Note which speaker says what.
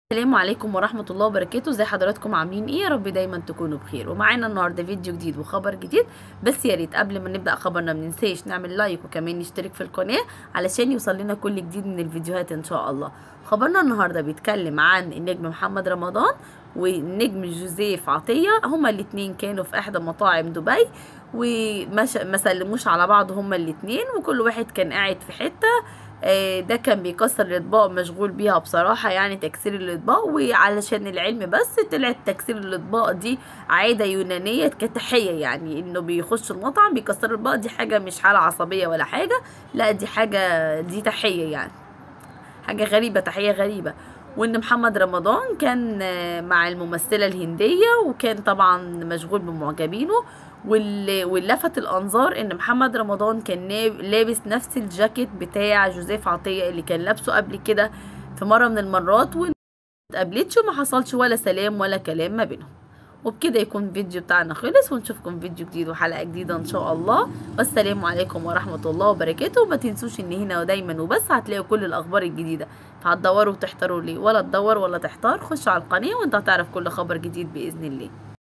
Speaker 1: السلام عليكم ورحمة الله وبركاته ازي حضراتكم عاملين ايه يا رب دايما تكونوا بخير ومعانا النهارده فيديو جديد وخبر جديد بس يا ريت قبل ما نبدأ خبرنا ما ننساش نعمل لايك وكمان نشترك في القناة علشان يوصل لنا كل جديد من الفيديوهات ان شاء الله خبرنا النهارده بيتكلم عن النجم محمد رمضان والنجم جوزيف عطية هما الاتنين كانوا في احدى مطاعم دبي وما ش- ما سلموش على بعض هما الاتنين وكل واحد كان قاعد في حتة آه، ده كان بيكسر الاطباق مشغول بيها بصراحة يعني تكسير الاطباق وعلشان العلم بس طلعت تكسير الاطباق دي عادة يونانية كتحية يعني انه بيخش المطعم بيكسر الاطباق دي حاجة مش حالة عصبية ولا حاجة لا دي حاجة دي تحية يعني حاجة غريبة تحية غريبة وان محمد رمضان كان آه، مع الممثلة الهندية وكان طبعا مشغول بمعجبينه واللي واللي لفت الانظار ان محمد رمضان كان ناب- لابس نفس الجاكيت بتاع جوزيف عطية اللي كان لابسه قبل كده في مرة من المرات وما اتقابلتش وما حصلش ولا سلام ولا كلام ما بينهم وبكده يكون الفيديو بتاعنا خلص ونشوفكم فيديو جديد وحلقة جديدة ان شاء الله والسلام عليكم ورحمة الله وبركاته وما تنسوش ان هنا ودايما وبس هتلاقوا كل الاخبار الجديدة فهتدوروا وتحتاروا ليه ولا تدور ولا تحتار خش على القناة وانت هتعرف كل خبر جديد بإذن الله